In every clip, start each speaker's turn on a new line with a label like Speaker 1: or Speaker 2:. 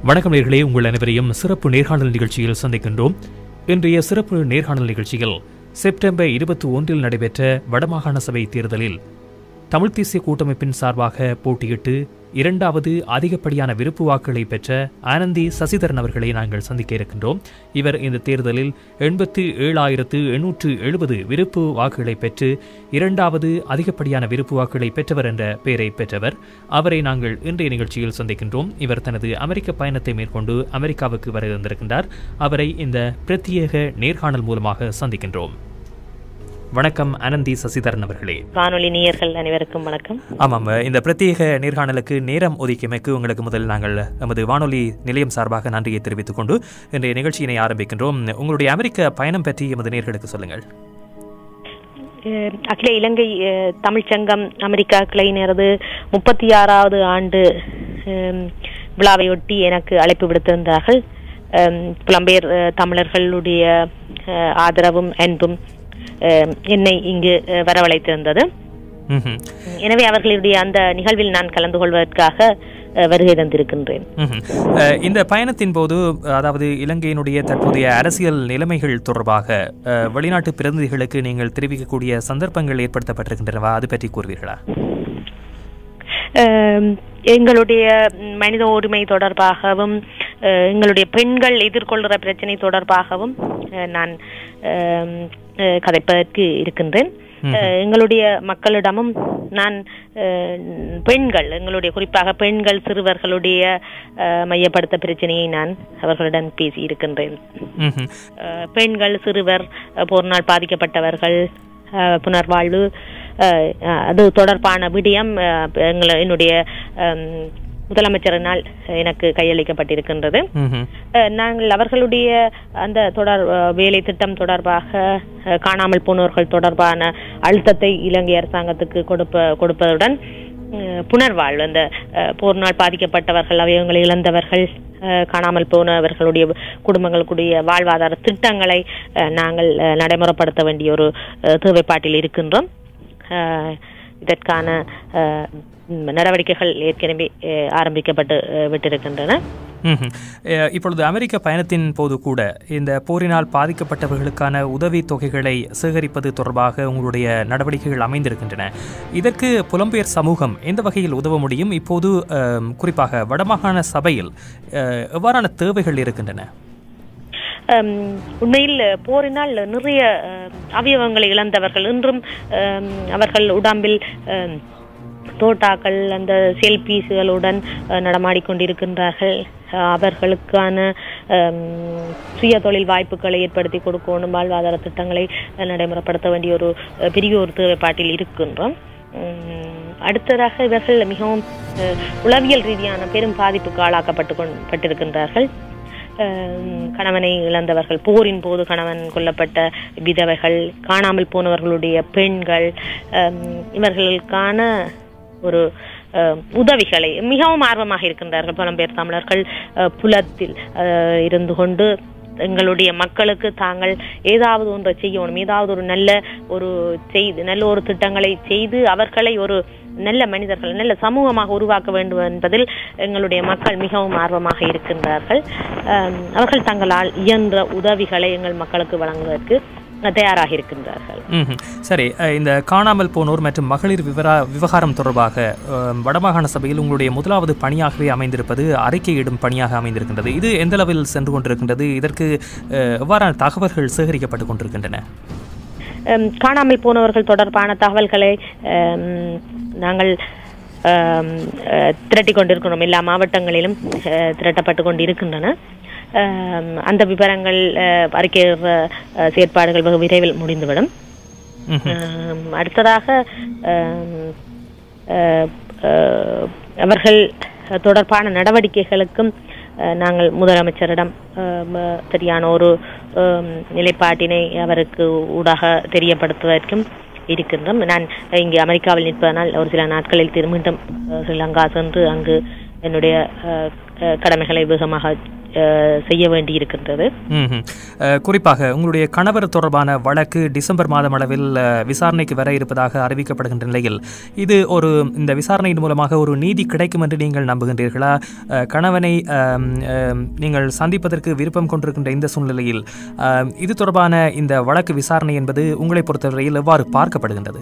Speaker 1: வணக்கம் நேர்களே உங்கள் அனைவரையும் சிறப்பு நேர்காணல் நிகழ்ச்சியில் சந்திக்கின்றோம் இன்றைய சிறப்பு நேர்காணல் நிகழ்ச்சியில் செப்டம்பர் இருபத்தி ஒன்றில் நடைபெற்ற வடமாகாண சபை தேர்தலில் தமிழ் தேசிய கூட்டமைப்பின் சார்பாக போட்டியிட்டு இரண்டாவது அதிகப்படியான விருப்பு வாக்குகளை பெற்ற ஆனந்தி சசிதரன் அவர்களை நாங்கள் சந்திக்க இருக்கின்றோம் இவர் இந்த தேர்தலில் எண்பத்து ஏழாயிரத்து எண்ணூற்று எழுபது விருப்பு வாக்குகளை பெற்று இரண்டாவது அதிகப்படியான விருப்பு வாக்குகளை பெற்றவர் என்ற பெயரை பெற்றவர் அவரை நாங்கள் இன்றைய நிகழ்ச்சியில் சந்திக்கின்றோம் இவர் தனது அமெரிக்க பயணத்தை மேற்கொண்டு அமெரிக்காவுக்கு வர இருந்திருக்கின்றார் அவரை இந்த பிரத்யேக நேர்காணல் மூலமாக சந்திக்கின்றோம் வணக்கம் அனந்தி சசிதரன் அவர்களே
Speaker 2: வானொலி நேயர்கள் அனைவருக்கும் வணக்கம்
Speaker 1: ஆமாம் இந்த பிரத்யேக நேர்காணலுக்கு நேரம் ஒதுக்கியமைக்கு உங்களுக்கு முதல் நாங்கள் நமது வானொலி நிலையம் சார்பாக நன்றியை தெரிவித்துக் கொண்டு இன்றைய நிகழ்ச்சியினை ஆரம்பிக்கின்றோம் உங்களுடைய அமெரிக்க பயணம் பற்றி எமது நேர்களுக்கு சொல்லுங்கள்
Speaker 2: அஹ் அகில இலங்கை அஹ், தமிழ்ச் சங்கம் அமெரிக்கா கிளையினரது முப்பத்தி ஆறாவது ஆண்டு அஹ், விழாவையொட்டி எனக்கு அழைப்பு விடுத்திருந்தார்கள் அஹ், புலம்பெயர் அஹ், தமிழர்களுடைய அஹ், ஆதரவும் அன்பும் அஹ், என்னை இங்கு அஹ், வரவழைத்திருந்தது
Speaker 1: ம்ஹும்.
Speaker 2: எனவே அவர்களுடைய அந்த நிகழ்வில் நான் கலந்து கொள்வதற்காக அஹ், வருகை தந்திருக்கின்றேன்
Speaker 1: ம்ஹும். அஹ், இந்த பயணத்தின் போது அதாவது இலங்கையினுடைய தற்போதைய அரசியல் நிலைமைகள் தொடர்பாக அஹ், வெளிநாட்டு பிரதிநிதிகளுக்கு நீங்கள் தெரிவிக்கக்கூடிய சந்தர்ப்பங்கள் ஏற்படுத்தப்பட்டிருக்கின்றனவா அது பற்றி கூறுவீர்களா
Speaker 2: அஹ் எங்களுடைய மனித உரிமை தொடர்பாகவும் அஹ் எங்களுடைய பெண்கள் எதிர்கொள்கிற பிரச்சனை தொடர்பாகவும் அஹ் நான் அஹ் அஹ் கதைப்பதற்கு இருக்கின்றேன் அஹ் எங்களுடைய மக்களிடமும் நான் அஹ் பெண்கள் எங்களுடைய குறிப்பாக பெண்கள் சிறுவர்களுடைய அஹ் மையப்படுத்த பிரச்சனையை நான் அவர்களிடம் பேசி இருக்கின்றேன்
Speaker 1: ம்ஹும்.
Speaker 2: அஹ் பெண்கள் சிறுவர் அஹ் போரினால் பாதிக்கப்பட்டவர்கள் அஹ் புனர்வாழ்வு அஹ் அஹ் அது தொடர்பான விடயம் அஹ் எங்கள என்னுடைய அம், முதலமைச்சரினால் எனக்கு கையளிக்கப்பட்டிருக்கின்றது
Speaker 1: ம்ஹும்.
Speaker 2: அஹ் நாங்கள் அவர்களுடைய அந்த தொடர் அஹ் வேலை திட்டம் தொடர்பாக அஹ் காணாமல் போனவர்கள் தொடர்பான அழுத்தத்தை இலங்கை அரசாங்கத்துக்கு கொடுப்ப கொடுப்பதுடன் அஹ் புனர்வாழ்வு அந்த அஹ் போரினால் பாதிக்கப்பட்டவர்கள் அவயவங்களை இழந்தவர்கள் அஹ் காணாமல் போனவர்களுடைய குடும்பங்களுக்குடைய வாழ்வாதார திட்டங்களை அஹ் நாங்கள் அஹ் நடைமுறைப்படுத்த வேண்டிய ஒரு அஹ் தேவைப்பாட்டில் இருக்கின்றோம் அஹ் இதற்கான அஹ் ம், நடவடிக்கைகள் ஏற்கனவே அஹ் ஆரம்பிக்கப்பட்டு அஹ் விட்டிருக்கின்றன
Speaker 1: ம்ஹும். அஹ் இப்பொழுது அமெரிக்க பயணத்தின் போது கூட இந்த போரினால் பாதிக்கப்பட்டவர்களுக்கான உதவி தொகைகளை சேகரிப்பது தொடர்பாக உங்களுடைய நடவடிக்கைகள் அமைந்திருக்கின்றன இதற்கு புலம்பெயர் சமூகம் எந்த வகையில் உதவ முடியும் இப்போது அஹ், குறிப்பாக வடமாகாண சபையில் அஹ், எவ்வாறான தேவைகள் இருக்கின்றன
Speaker 2: அம், உண்மையில் போரினால் நிறைய அஹ், அவயவங்களை இழந்தவர்கள் இன்றும் அம், அவர்கள் உடம்பில் அம், தோட்டாக்கள் அந்த செல்பீஸுகளுடன் அஹ், நடமாடிக்கொண்டிருக்கின்றார்கள் அஹ், அவர்களுக்கான அம், சுய தொழில் வாய்ப்புகளை ஏற்படுத்தி கொடுக்கணும் வாழ்வாதார திட்டங்களை அஹ், நடைமுறைப்படுத்த வேண்டிய ஒரு அஹ், பெரிய ஒரு தேவைப்பாட்டில் இருக்கின்றோம் உம், அடுத்ததாக இவர்கள் மிகவும் அஹ், உளவியல் ரீதியான பெரும் பாதிப்புக்கு ஆளாக்கப்பட்டு கொண்- பட்டிருக்கின்றார்கள் அஹ் கணவனை இழந்தவர்கள் போரின் போது கணவன் கொல்லப்பட்ட விதவைகள் காணாமல் போனவர்களுடைய பெண்கள் அஹ் இவர்களுக்கான ஒரு அஹ், உதவிகளை மிகவும் ஆர்வமாக இருக்கின்றார்கள் புலம்பெயர் தமிழர்கள் அஹ், புலத்தில் அஹ், இருந்து கொண்டு எங்களுடைய மக்களுக்கு தாங்கள் ஏதாவது ஒன்றை செய்யணும் ஏதாவது ஒரு நல்ல ஒரு செய்து நல்ல ஒரு திட்டங்களை செய்து அவர்களை ஒரு நல்ல மனிதர்கள் நல்ல சமூகமாக உருவாக்க வேண்டும் என்பதில் எங்களுடைய மக்கள் மிகவும் ஆர்வமாக இருக்கின்றார்கள் அஹ் அவர்கள் தங்களால் இயன்ற உதவிகளை எங்கள் மக்களுக்கு வழங்குவதற்கு தயாராக இருக்கின்றார்கள்
Speaker 1: ம்ஹும். சரி அஹ், இந்த காணாமல் போனோர் மற்றும் மகளிர் விவரா விவகாரம் தொடர்பாக அஹ், வடமாகாண சபையில் உங்களுடைய முதலாவது பணியாகவே அமைந்திருப்பது அறிக்கையிடும் பணியாக அமைந்திருக்கின்றது இது எந்த அளவில் சென்று கொண்டிருக்கின்றது இதற்கு அஹ், எவ்வாறான தகவல்கள் சேகரிக்கப்பட்டு கொண்டிருக்கின்றன
Speaker 2: அம், காணாமல் போனவர்கள் தொடர்பான தகவல்களை அம், நாங்கள் அம், அஹ், திரட்டிக் கொண்டிருக்கிறோம் எல்லா மாவட்டங்களிலும் அஹ், திரட்டப்பட்டு கொண்டிருக்கின்றன அம், அந்த விவரங்கள் அஹ், அறிக்கையிடுற அஹ், செயற்பாடுகள் வெகு விரைவில் முடிந்துவிடும்
Speaker 1: ம்ஹும்.
Speaker 2: ஆம், அடுத்ததாக ஆம், அஹ், அஹ், அவர்கள் தொடர்பான நடவடிக்கைகளுக்கும் அஹ், நாங்கள் முதலமைச்சரிடம் ஆம், சரியான ஒரு ஆம், நிலைப்பாட்டினை அவருக்கு ஊடாக தெரியப்படுத்துவதற்கும் இருக்கின்றோம் நான் இங்கு அமெரிக்காவில் நிற்பதனால் ஒரு சில நாட்களில் திரு- மீண்டும் அஹ், ஸ்ரீலங்கா சென்று அங்கு என்னுடைய அஹ், அஹ், கடமைகளை வேகமாக அஹ், செய்ய வேண்டி இருக்கின்றது
Speaker 1: ம்ஹும். அஹ், குறிப்பாக உங்களுடைய கணவர் தொடர்பான வழக்கு டிசம்பர் மாதம் அளவில் அஹ், விசாரணைக்கு வர இருப்பதாக அறிவிக்கப்படுகின்ற நிலையில் இது ஒரு இந்த விசாரணையின் மூலமாக ஒரு நீதி கிடைக்கும் என்று நீங்கள் நம்புகின்றீர்களா அஹ், கணவனை அம், அம், நீங்கள் சந்திப்பதற்கு விருப்பம் கொண்டிருக்கின்ற இந்த சூழ்நிலையில் அம், இது தொடர்பான இந்த வழக்கு விசாரணை என்பது உங்களை பொறுத்தவரையில் எவ்வாறு பார்க்கப்படுகின்றது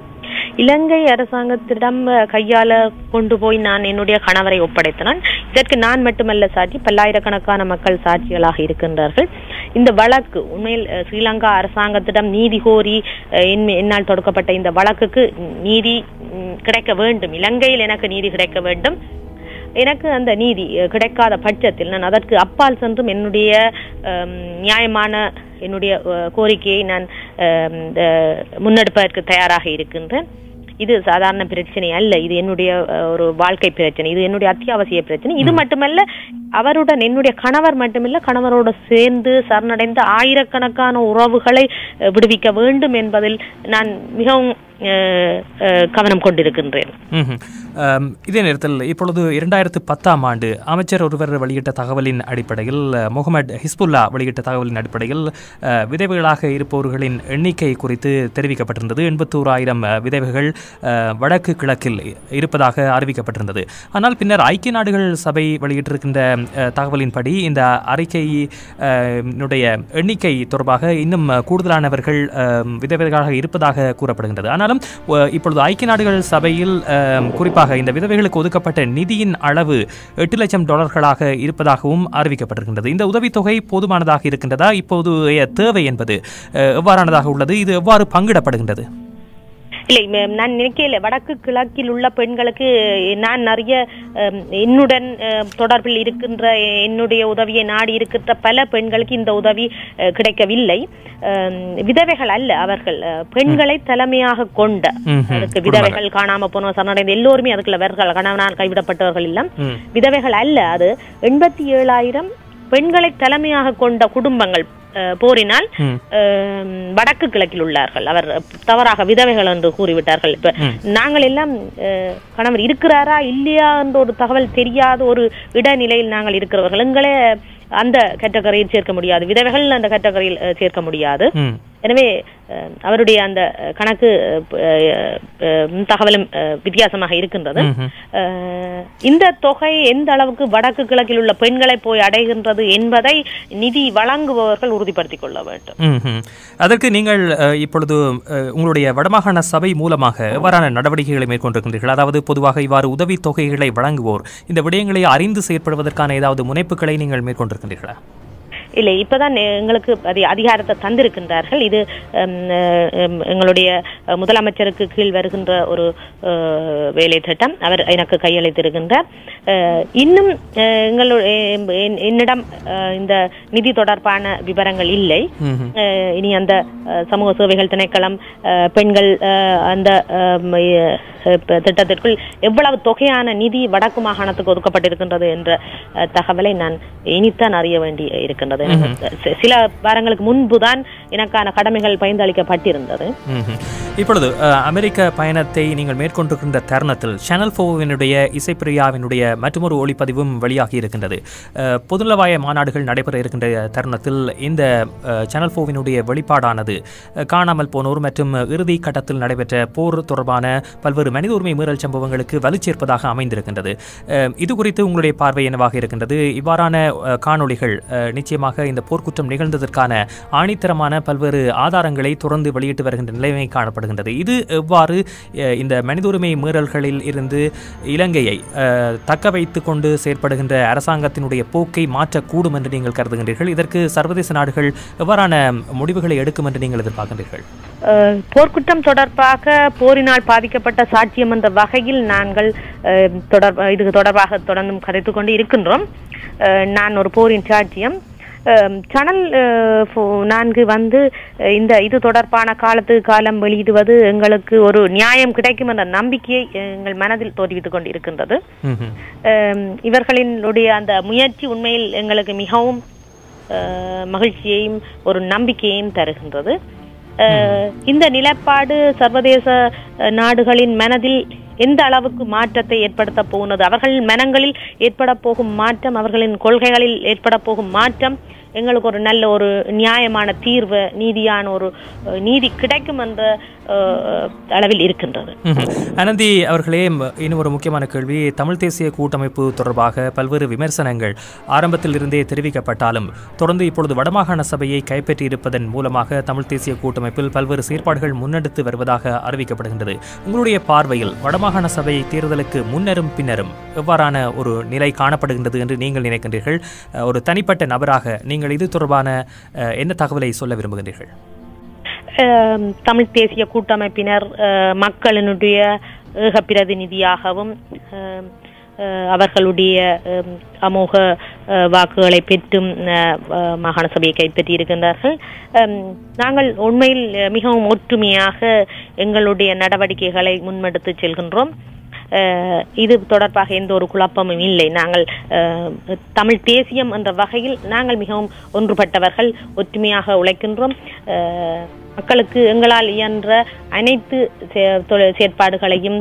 Speaker 2: இலங்கை அரசாங்கத்திடம் அஹ், கையாள கொண்டு போய் நான் என்னுடைய கணவரை ஒப்படைத்தனான் இதற்கு நான் மட்டுமல்ல சாட்சி பல்லாயிரக்கணக்கான மக்கள் சாட்சிகளாக இருக்கின்றார்கள் இந்த வழக்கு உண்மையில் அஹ், ஸ்ரீலங்கா அரசாங்கத்திடம் நீதி கோரி அஹ், என்- என்னால் தொடுக்கப்பட்ட இந்த வழக்குக்கு நீதி ம், கிடைக்க வேண்டும் இலங்கையில் எனக்கு நீதி கிடைக்க வேண்டும் எனக்கு அந்த நீதி அஹ், கிடைக்காத பட்சத்தில் நான் அதற்கு அப்பால் சென்றும் என்னுடைய அம், நியாயமான என்னுடைய அஹ், கோரிக்கையை நான் அம், இந்த முன்னெடுப்பதற்கு தயாராக இருக்கின்றேன் இது சாதாரண பிரச்சனை அல்ல இது என்னுடைய அஹ், ஒரு வாழ்க்கை பிரச்சனை இது என்னுடைய அத்தியாவசிய பிரச்சனை இது மட்டுமல்ல அவருடன் என்னுடைய கணவர் மட்டுமில்ல கணவரோடு சேர்ந்து சரணடைந்த ஆயிரக்கணக்கான உறவுகளை அஹ், விடுவிக்க வேண்டும் என்பதில் நான் மிகவும் அஹ், அஹ், கவனம் கொண்டிருக்கின்றேன்
Speaker 1: ம்ஹும். அம், இதே நேரத்தில் இப்பொழுது இரண்டாயிரத்து பத்தாம் ஆண்டு அமைச்சர் ஒருவர் வெளியிட்ட தகவலின் அடிப்படையில் அஹ், முகமது ஹிஸ்புல்லா வெளியிட்ட தகவலின் அடிப்படையில் அஹ், விதவைகளாக இருப்பவர்களின் எண்ணிக்கை குறித்து தெரிவிக்கப்பட்டிருந்தது எண்பத்தோராயிரம் விதவைகள் அஹ், வடக்கு கிழக்கில் இருப்பதாக அறிவிக்கப்பட்டிருந்தது ஆனால் பின்னர் ஐக்கிய நாடுகள் சபை வெளியிட்டிருக்கின்ற அஹ், தகவலின்படி இந்த அறிக்கை அஹ், னுடைய எண்ணிக்கை தொடர்பாக இன்னும் கூடுதலானவர்கள் அஹ், விதவைகளாக இருப்பதாக கூறப்படுகின்றது ஆனாலும் அஹ், இப்பொழுது ஐக்கிய நாடுகள் சபையில் அஹ், குறிப்பாக இந்த விதவைகளுக்கு ஒதுக்கப்பட்ட நிதியின் அளவு எட்டு லட்சம் டாலர்களாக இருப்பதாகவும் அறிவிக்கப்பட்டிருக்கின்றது இந்த உதவித்தொகை போதுமானதாக இருக்கின்றதா இப்போதைய தேவை என்பது அஹ், எவ்வாறானதாக உள்ளது இது எவ்வாறு பங்கிடப்படுகின்றது
Speaker 2: இல்லை ம- நான் நினைக்கல வடக்கு கிழக்கில் உள்ள பெண்களுக்கு நான் நிறைய அம், என்னுடன் அஹ், தொடர்பில் இருக்கின்ற என்னுடைய உதவியை நாடி இருக்கின்ற பல பெண்களுக்கு இந்த உதவி அஹ், கிடைக்கவில்லை அம், விதவைகள் அல்ல அவர்கள் அஹ், பெண்களை தலைமையாக கொண்ட
Speaker 1: ம்ஹும்.
Speaker 2: அதுக்கு விதவைகள் காணாம போன சரணடைந்த எல்லோருமே அதுக்குள்ள அவர்கள் கணவனால் கைவிடப்பட்டவர்கள் எல்லாம்
Speaker 1: ம்.
Speaker 2: விதவைகள் அல்ல அது எண்பத்தி ஏழாயிரம் பெண்களை தலைமையாக கொண்ட குடும்பங்கள் அஹ், போரினால்
Speaker 1: ம்.
Speaker 2: ஆம், வடக்கு கிழக்கில் உள்ளார்கள் அவர் தவறாக விதவைகள் என்று கூறிவிட்டார்கள் இப்ப நாங்கள் எல்லாம் அஹ், கணவர் இருக்கிறாரா இல்லையா என்ற ஒரு தகவல் தெரியாத ஒரு இடைநிலையில் நாங்கள் இருக்கிறவர்கள் எங்களை அந்த கேட்டகரியில் சேர்க்க முடியாது விதவைகள் அந்த கேட்டகரியில் அஹ், சேர்க்க முடியாது
Speaker 1: ம்.
Speaker 2: எனவே அஹ், அவருடைய அந்த அஹ், கணக்கு அஹ், அஹ், தகவலும் அஹ், வித்தியாசமாக இருக்கின்றது
Speaker 1: ம்ஹும்.
Speaker 2: அஹ், இந்த தொகை எந்த அளவுக்கு வடக்கு கிழக்கில் உள்ள பெண்களை போய் அடைகின்றது என்பதை நிதி வழங்குபவர்கள் உறுதிப்படுத்திக் கொள்ள வேண்டும்
Speaker 1: ம்ஹும். அதற்கு நீங்கள் அஹ், இப்பொழுது அஹ், உங்களுடைய வடமாகாண சபை மூலமாக எவ்வாறான நடவடிக்கைகளை மேற்கொண்டிருக்கின்றீர்கள் அதாவது பொதுவாக இவ்வாறு உதவித் தொகைகளை வழங்குவோர் இந்த விடயங்களை அறிந்து செயற்படுவதற்கான ஏதாவது முனைப்புகளை நீங்கள் மேற்கொண்டிருக்கின்றீர்களா
Speaker 2: இல்லை இப்பதான் எங்களுக்கு அது அதிகாரத்தை தந்திருக்கின்றார்கள் இது ஹம், ஹம், எங்களுடைய அஹ், முதலமைச்சருக்கு கீழ் வருகின்ற ஒரு அஹ், வேலை திட்டம் அவர் எனக்கு கையளித்திருக்கின்றார் அஹ், இன்னும் அஹ், எங்களுடைய என்- என்னிடம் அஹ், இந்த நிதி தொடர்பான விவரங்கள் இல்லை
Speaker 1: ம்ஹும்.
Speaker 2: அஹ், இனி அந்த அஹ், சமூக சேவைகள் திணைக்களம் அஹ், பெண்கள் அஹ், அந்த அஹ், ம- அஹ், ப- திட்டத்திற்குள் எவ்வளவு தொகையான நிதி வடக்கு மாகாணத்துக்கு ஒதுக்கப்பட்டிருக்கின்றது என்ற அஹ், தகவலை நான் இனித்தான் அறிய வேண்டி இருக்கின்றது எனக்கு சி- சில வாரங்களுக்கு முன்புதான் எனக்கான கடமைகள் பகிர்ந்தளிக்கப்பட்டிருந்தது
Speaker 1: ம்ஹும். இப்பொழுது அஹ், அமெரிக்க பயணத்தை நீங்கள் மேற்கொண்டிருக்கின்ற தருணத்தில் சேனல் ஃபோவினுடைய இசைப்பிரியாவினுடைய மற்றொரு ஒளிப்பதிவும் வெளியாகி இருக்கின்றது அஹ், பொதுநலவாய மாநாடுகள் நடைபெற இருக்கின்ற தருணத்தில் இந்த அஹ், சேனல் ஃபோவினுடைய வெளிப்பாடானது அஹ், காணாமல் போனோர் மற்றும் இறுதி கட்டத்தில் நடைபெற்ற போர் தொடர்பான பல்வேறு மனித உரிமை மீறல் சம்பவங்களுக்கு வலுச்சேர்ப்பதாக அமைந்திருக்கின்றது அஹ், இது குறித்து உங்களுடைய பார்வை என்னவாக இருக்கின்றது இவ்வாறான அஹ், காணொளிகள் அஹ், நிச்சயமாக இந்த போர்க்குற்றம் நிகழ்ந்ததற்கான ஆணித்தரமான பல்வேறு ஆதாரங்களை தொடர்ந்து வெளியிட்டு வருகின்ற நிலைமை காணப்படுகின்றது இது எவ்வாறு அஹ், இந்த மனித உரிமை மீறல்களில் இருந்து இலங்கையை அஹ், தக்க வைத்துக் கொண்டு செயற்படுகின்ற அரசாங்கத்தினுடைய போக்கை மாற்றக்கூடும் என்று நீங்கள் கருதுகின்றீர்கள் இதற்கு சர்வதேச நாடுகள் எவ்வாறான முடிவுகளை எடுக்கும் என்று நீங்கள் எதிர்பார்க்கின்றீர்கள்
Speaker 2: அஹ், போர்க்குற்றம் தொடர்பாக போரினால் பாதிக்கப்பட்ட சாட்சியம் என்ற வகையில் நாங்கள் அஹ், தொடர் இது தொடர்பாக தொடர்ந்தும் கதைத்துக் கொண்டு இருக்கின்றோம் அஹ், நான் ஒரு போரின் சாட்சியம் அஹ், சனல் அஹ், ஃபோ- நான்கு வந்து அஹ், இந்த இது தொடர்பான காலத்து காலம் வெளியிடுவது எங்களுக்கு ஒரு நியாயம் கிடைக்கும் என்ற நம்பிக்கையை எங்கள் மனதில் தோற்றுவித்துக் கொண்டு இருக்கின்றது
Speaker 1: ம்ஹும்.
Speaker 2: அஹ், இவர்களினுடைய அந்த முயற்சி உண்மையில் எங்களுக்கு மிகவும் அஹ், மகிழ்ச்சியையும் ஒரு நம்பிக்கையையும் தருகின்றது அஹ், இந்த நிலப்பாடு சர்வதேச அஹ், நாடுகளின் மனதில் எந்த அளவுக்கு மாற்றத்தை ஏற்படுத்த போகிறது அவர்கள் மனங்களில் ஏற்பட போகும் மாற்றம் அவர்களின் கொள்கைகளில் ஏற்பட போகும் மாற்றம் எங்களுக்கு ஒரு நல்ல ஒரு நியாயமான தீர்வு நீதியான ஒரு அஹ், நீதி கிடைக்கும் என்ற அஹ், அளவில் இருக்கின்றது
Speaker 1: ம்ஹும். அனந்தி அவர்களே ம- இன்னும் ஒரு முக்கியமான கேள்வி தமிழ் தேசிய கூட்டமைப்பு தொடர்பாக பல்வேறு விமர்சனங்கள் ஆரம்பத்தில் இருந்தே தெரிவிக்கப்பட்டாலும் தொடர்ந்து இப்பொழுது வடமாகாண சபையை கைப்பற்றியிருப்பதன் மூலமாக தமிழ் தேசிய கூட்டமைப்பில் பல்வேறு செயற்பாடுகள் முன்னெடுத்து வருவதாக அறிவிக்கப்படுகின்றது உங்களுடைய பார்வையில் வடமாகாண சபை தேர்தலுக்கு முன்னரும் பின்னரும் எவ்வாறான ஒரு நிலை காணப்படுகின்றது என்று நீங்கள் நினைக்கின்றீர்கள் அஹ், ஒரு தனிப்பட்ட நபராக நீங்கள் இது தொடர்பான அஹ், என்ன தகவலை சொல்ல விரும்புகின்றீர்கள்
Speaker 2: அஹ், தமிழ் தேசிய கூட்டமைப்பினர் அஹ், மக்களினுடைய ஏக பிரதிநிதியாகவும் அஹ், அஹ், அவர்களுடைய அஹ், அமோக அஹ், வாக்குகளை பெற்றும் அஹ், அஹ், மாகாண சபையை கைப்பற்றி இருக்கின்றார்கள் அஹ், நாங்கள் உண்மையில் அஹ், மிகவும் ஒற்றுமையாக எங்களுடைய நடவடிக்கைகளை முன்னெடுத்து செல்கின்றோம் அஹ், இது தொடர்பாக எந்த ஒரு குழப்பமும் இல்லை நாங்கள் அஹ், தமிழ் தேசியம் என்ற வகையில் நாங்கள் மிகவும் ஒன்றுபட்டவர்கள் ஒற்றுமையாக உழைக்கின்றோம் அஹ், மக்களுக்கு எங்களால் இயன்ற அனைத்து செ- தொழில் செயற்பாடுகளையும்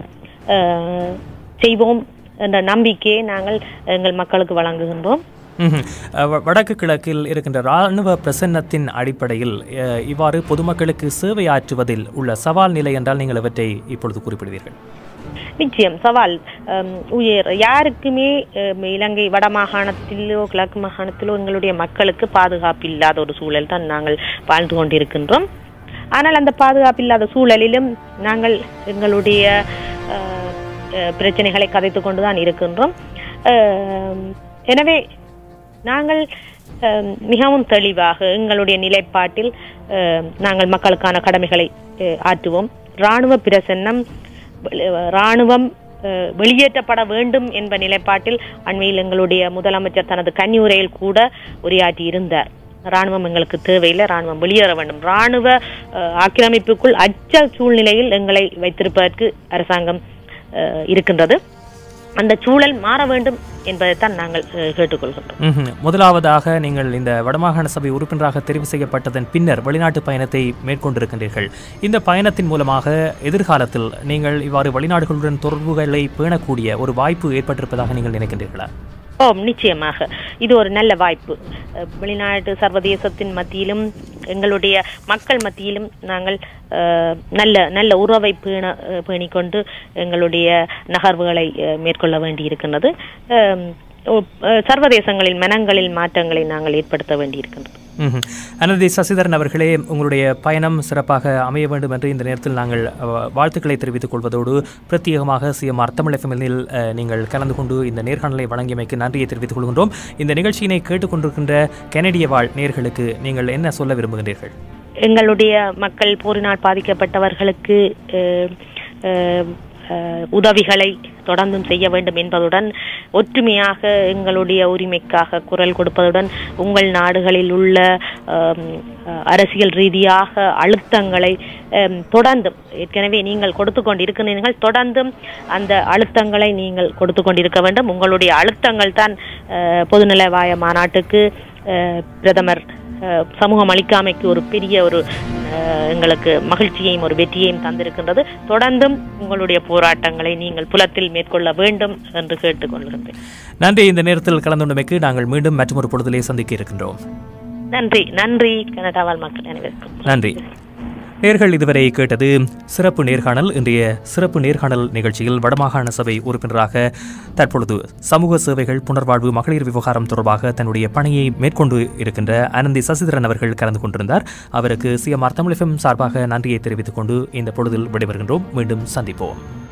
Speaker 2: அஹ், செய்வோம் என்ற நம்பிக்கையை நாங்கள் எங்கள் மக்களுக்கு வழங்குகின்றோம்
Speaker 1: ம்ஹும். அஹ் வ- வடக்கு கிழக்கில் இருக்கின்ற இராணுவ பிரசன்னத்தின் அடிப்படையில் அஹ், இவ்வாறு பொதுமக்களுக்கு சேவை ஆற்றுவதில் உள்ள சவால் நிலை என்றால் நீங்கள் அவற்றை இப்பொழுது குறிப்பிடுவீர்கள்
Speaker 2: நிச்சயம் சவால் அம், உயர் யாருக்குமே அம், இலங்கை வட மாகாணத்திலோ கிழக்கு மாகாணத்திலோ எங்களுடைய மக்களுக்கு பாதுகாப்பு இல்லாத ஒரு சூழல் தான் நாங்கள் வாழ்ந்து கொண்டிருக்கின்றோம் ஆனால் அந்த பாதுகாப்பு இல்லாத சூழலிலும் நாங்கள் எங்களுடைய அஹ், அஹ், பிரச்சனைகளை கதைத்து கொண்டுதான் இருக்கின்றோம் அஹ், எனவே நாங்கள் அஹ், மிகவும் தெளிவாக எங்களுடைய நிலைப்பாட்டில் அஹ், நாங்கள் மக்களுக்கான கடமைகளை அஹ், ஆற்றுவோம் இராணுவ பிரசன்னம் வெளி- இராணுவம் அஹ், வெளியேற்றப்பட வேண்டும் என்ப நிலைப்பாட்டில் அண்மையில் எங்களுடைய முதலமைச்சர் தனது கன்னியுரையில் கூட உரையாற்றி இருந்தார் ராணுவம் எங்களுக்கு தேவையில்லை ராணுவம் வெளியேற வேண்டும் ராணுவ அஹ், ஆக்கிரமிப்புக்குள் அச்ச சூழ்நிலையில் எங்களை வைத்திருப்பதற்கு அரசாங்கம் அஹ், இருக்கின்றது அந்த சூழல் மாற வேண்டும் என்பதைத்தான் நாங்கள் அஹ், கேட்டுக்கொள்கின்றோம்
Speaker 1: ம்ஹும். முதலாவதாக நீங்கள் இந்த வடமாகாண சபை உறுப்பினராக தெரிவு செய்யப்பட்டதன் பின்னர் வெளிநாட்டு பயணத்தை மேற்கொண்டிருக்கின்றீர்கள் இந்த பயணத்தின் மூலமாக எதிர்காலத்தில் நீங்கள் இவ்வாறு வெளிநாடுகளுடன் தொடர்புகளை பேணக்கூடிய ஒரு வாய்ப்பு ஏற்பட்டிருப்பதாக நீங்கள் நினைக்கின்றீர்களா
Speaker 2: ஓம் நிச்சயமாக இது ஒரு நல்ல வாய்ப்பு அஹ், வெளிநாட்டு சர்வதேசத்தின் மத்தியிலும் எங்களுடைய மக்கள் மத்தியிலும் நாங்கள் அஹ், நல்ல நல்ல உறவை பேண அஹ், பேணிக்கொண்டு எங்களுடைய நகர்வுகளை அஹ், மேற்கொள்ள வேண்டியிருக்கின்றது அஹ், ஒ- அஹ், சர்வதேசங்களின் மனங்களில் மாற்றங்களை நாங்கள் ஏற்படுத்த வேண்டியிருக்கின்றது
Speaker 1: ம்ஹும். அனந்தி சசிதரன் அவர்களே உங்களுடைய பயணம் சிறப்பாக அமைய வேண்டும் என்று இந்த நேரத்தில் நாங்கள் அஹ், வாழ்த்துக்களை தெரிவித்துக் கொள்வதோடு பிரத்யேகமாக சிஎம்ஆர் தமிழ் எஃப்எம்மில் நீங்கள் கலந்து கொண்டு இந்த நேர்காணலை வழங்கியமைக்கு நன்றியை தெரிவித்துக் கொள்கின்றோம் இந்த நிகழ்ச்சியினை கேட்டுக்கொண்டிருக்கின்ற கனடிய வாழ் நேர்களுக்கு நீங்கள் என்ன சொல்ல விரும்புகின்றீர்கள்
Speaker 2: எங்களுடைய மக்கள் போரினால் பாதிக்கப்பட்டவர்களுக்கு அஹ், அஹ், அஹ், உதவிகளை தொடர்ந்தும் செய்ய வேண்டும் என்பதுடன் ஒற்றுமையாக எங்களுடைய உரிமைக்காக குரல் கொடுப்பதுடன் உங்கள் நாடுகளில் உள்ள அம், அஹ், அரசியல் ரீதியாக அழுத்தங்களை அம், தொடர்ந்தும் ஏற்கனவே நீங்கள் கொடுத்து கொண்டிருக்கிறீர்கள் தொடர்ந்தும் அந்த அழுத்தங்களை நீங்கள் கொடுத்து கொண்டிருக்க வேண்டும் உங்களுடைய அழுத்தங்கள் தான் அஹ், பொதுநலவாய மாநாட்டுக்கு அஹ், பிரதமர் அஹ், சமூகம் அளிக்காமைக்கு ஒரு பெரிய ஒரு அஹ், எங்களுக்கு மகிழ்ச்சியையும் ஒரு வெற்றியையும் தந்திருக்கின்றது தொடர்ந்தும் உங்களுடைய போராட்டங்களை நீங்கள் புலத்தில் மேற்கொள்ள வேண்டும் என்று கேட்டுக்கொள்கின்றேன்
Speaker 1: நன்றி இந்த நேரத்தில் கலந்து கொண்டமைக்கு நாங்கள் மீண்டும் மற்றொரு பொழுதிலே சந்திக்க இருக்கின்றோம்
Speaker 2: நன்றி நன்றி கனடா வாழ் மக்கள் அனைவருக்கும்
Speaker 1: நன்றி நேர்கள் இதுவரை கேட்டது சிறப்பு நேர்காணல் இன்றைய சிறப்பு நேர்காணல் நிகழ்ச்சியில் வடமாகாண சபை உறுப்பினராக தற்பொழுது சமூக சேவைகள் புனர்வாழ்வு மகளிர் விவகாரம் தொடர்பாக தன்னுடைய பணியை மேற்கொண்டு இருக்கின்ற அனந்தி சசிதரன் அவர்கள் கலந்து கொண்டிருந்தார் அவருக்கு சிஎம்ஆர் தமிழ் எஃப்எம் சார்பாக நன்றியை தெரிவித்துக் கொண்டு இந்த பொழுதில் விடைபெறுகின்றோம் மீண்டும் சந்திப்போம்